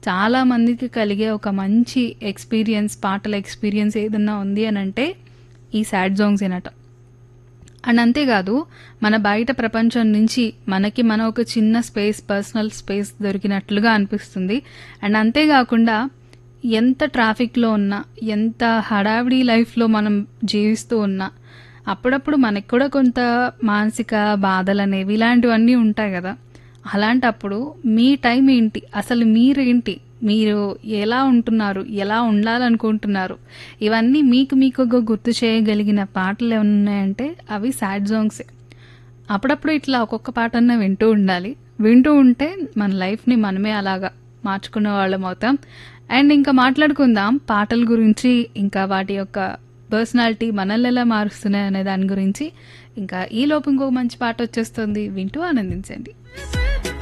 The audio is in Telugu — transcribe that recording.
చాలా మందికి కలిగే ఒక మంచి ఎక్స్‌పీరియన్స్ పాటల ఎక్స్‌పీరియన్స్ ఏదన్నా ఉంది అనంటే ఈ సాడ్ సాంగ్స్ వినటం. అండ్ అంతేకాదు మన బయట ప్రపంచం నుంచి మనకి మనం ఒక చిన్న స్పేస్ పర్సనల్ స్పేస్ దొరికినట్లుగా అనిపిస్తుంది. అండ్ అంతేగాకుండా ఎంత ట్రాఫిక్‌లో ఉన్నా, ఎంత హడావిడి లైఫ్‌లో మనం జీవిస్తూ ఉన్నా, అప్పుడప్పుడు మనకి కూడా కొంత మానసిక బాధలనేవి ఇలాంటివన్నీ ఉంటాయి గదా! అలాంటప్పుడు మీ టైం ఏంటి? అసలు మీరేంటి? మీరు ఎలా ఉంటున్నారు? ఎలా ఉండాలనుకుంటున్నారు? ఇవన్నీ మీకు మీకుగా గుర్తు చేయగలిగిన పాటలేమన్నా ఉన్నాయంటే అవి సాడ్ సాంగ్సే. అప్పుడప్పుడు ఇట్లా ఒక్కొక్క పాటన్నా వింటూ ఉండాలి. వింటూ ఉంటే మన లైఫ్‌ని మనమే అలాగా మార్చుకునే వాళ్ళం అవుతాం. అండ్ ఇంకా మాట్లాడుకుందాం పాటల గురించి, ఇంకా వాటి యొక్క పర్సనాలిటీ మనల్నెలా మారుస్తున్నాయి అనే దాని గురించి. ఇంకా ఈలోపు ఇంకో మంచి పాట వచ్చేస్తుంది. వింటూ ఆనందించండి.